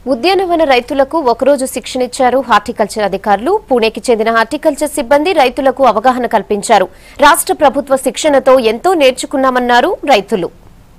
ఉద్యానవన రైతులకు ఒకరోజు శిక్షణ ఇచ్చారు హార్టికల్చర్ అధికారులు పూణేకి చెందిన హార్టికల్చర్ సిబ్బంది రైతులకు అవగాహన కల్పించారు రాష్ట్ర ప్రభుత్వ శిక్షణతో ఎంతో నేర్చుకున్నామన్నారు రైతులు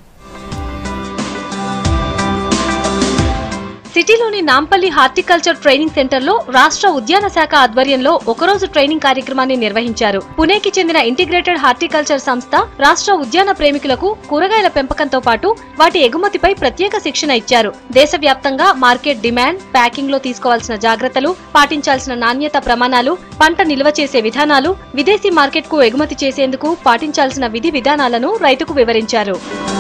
సిటీలోని నాంపల్లి హార్టికల్చర్ ట్రైనింగ్ సెంటర్ లో రాష్ట్ర ఉద్యాన శాఖ ఆధ్వర్యంలో ఒకరోజు ట్రైనింగ్ కార్యక్రమాన్ని నిర్వహించారు పుణేకి చెందిన ఇంటిగ్రేటెడ్ హార్టికల్చర్ సంస్థ రాష్ట్ర ఉద్యాన ప్రేమికులకు కూరగాయల పెంపకంతో పాటు వాటి ఎగుమతిపై ప్రత్యేక శిక్షణ ఇచ్చారు దేశవ్యాప్తంగా మార్కెట్ డిమాండ్ ప్యాకింగ్ లో తీసుకోవాల్సిన జాగ్రత్తలు పాటించాల్సిన నాణ్యత ప్రమాణాలు పంట నిల్వ చేసే విధానాలు విదేశీ మార్కెట్ కు ఎగుమతి చేసేందుకు పాటించాల్సిన విధి విధానాలను రైతుకు వివరించారు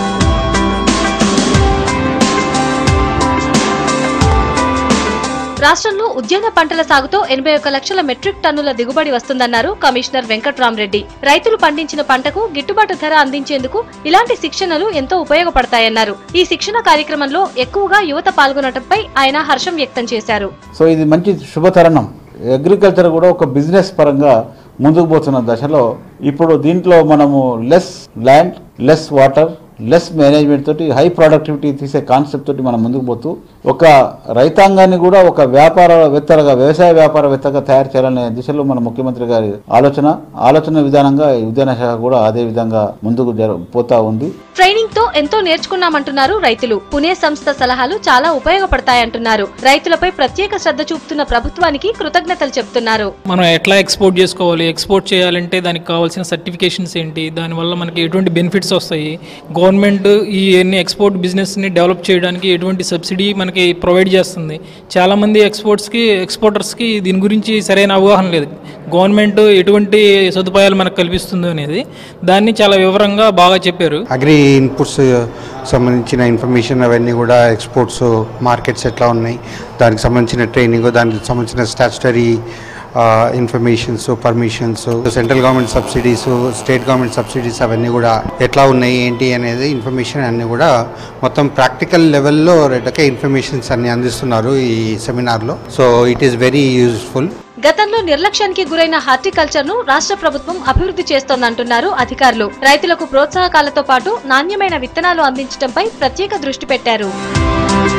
రాష్ట్రంలో ఉద్యాన పంటల సాగుతో ఎనభై ఒక్క లక్షల మెట్రిక్ టన్నుల దిగుబడి వస్తుందన్నారు కమిషనర్ వెంకట్రామరెడ్డి రైతులు పండించిన పంటకు గిట్టుబాటు ధర అందించేందుకు ఇలాంటి శిక్షణలు ఎంతో ఉపయోగపడతాయన్నారు ఈ శిక్షణ కార్యక్రమంలో ఎక్కువగా యువత పాల్గొనడంపై ఆయన హర్షం వ్యక్తం చేశారు సో ఇది మంచి శుభతరుణం అగ్రికల్చర్ కూడా ఒక బిజినెస్ పరంగా ముందుకు పోతున్న దశలో ఇప్పుడు దీంట్లో మనము less land less water less management తోటి హై ప్రొడక్టివిటీ తీసే కాన్సెప్ట్ తోటి మనం ముందుకు పోతూ ఒక రైతాంగాన్ని కూడా ఒక వ్యాపారవేత్తలుగా వ్యవసాయ వ్యాపారవేత్తగా తయారు చేయాలనే దిశలో మన ముఖ్యమంత్రి గారి ఆలోచన ఆలోచన విధానంగా ఈ ఉద్యాన శాఖ కూడా అదే విధంగా ముందుకు జర పోతా ఉంది ట్రైనింగ్ తో ఎంతో నేర్చుకున్నామంటున్నారు రైతులు పునే సంస్థ సలహాలు చాలా ఉపయోగపడతాయంటున్నారు రైతులపై ప్రత్యేక శ్రద్ధ చూపుతున్న ప్రభుత్వానికి కృతజ్ఞతలు చెప్తున్నారు మనం ఎట్లా ఎక్స్పోర్ట్ చేసుకోవాలి ఎక్స్పోర్ట్ చేయాలంటే దానికి కావాల్సిన సర్టిఫికేషన్స్ ఏంటి దానివల్ల మనకి ఎటువంటి బెనిఫిట్స్ వస్తాయి గవర్నమెంట్ ఈ ఎన్ని ఎక్స్పోర్ట్ బిజినెస్ని డెవలప్ చేయడానికి ఎటువంటి సబ్సిడీ మనకి ప్రొవైడ్ చేస్తుంది చాలామంది ఎక్స్పోర్ట్స్కి ఎక్స్పోర్టర్స్కి దీని గురించి సరైన అవగాహన లేదు గవర్నమెంట్ ఎటువంటి సదుపాయాలు మనకు కల్పిస్తుంది అనేది దాన్ని చాలా వివరంగా బాగా చెప్పారు అగ్రి ఇన్పుట్స్ సంబంధించిన ఇన్ఫర్మేషన్ అవన్నీ కూడా ఎక్స్పోర్ట్స్ మార్కెట్స్ ఎట్లా ఉన్నాయి దానికి సంబంధించిన ట్రైనింగ్ దానికి సంబంధించిన statutory informations permissions central government subsidies state government subsidies అవన్నీ కూడా ఎట్లా ఉన్నాయి ఏంటి అనేది ఇన్ఫర్మేషన్ అన్నీ కూడా మొత్తం ప్రాక్టికల్ లెవెల్లో రకరకాల ఇన్ఫర్మేషన్స్ అన్ని అందిస్తున్నారు ఈ సెమినార్లో so it is very useful గతంలో నిర్లక్ష్యానికి గురైన హార్టికల్చర్ ను రాష్ట్ర ప్రభుత్వం అభివృద్ధి చేస్తోందంటున్నారు అధికారులు రైతులకు ప్రోత్సాహకాలతో పాటు నాణ్యమైన విత్తనాలు అందించడంపై ప్రత్యేక దృష్టి పెట్టారు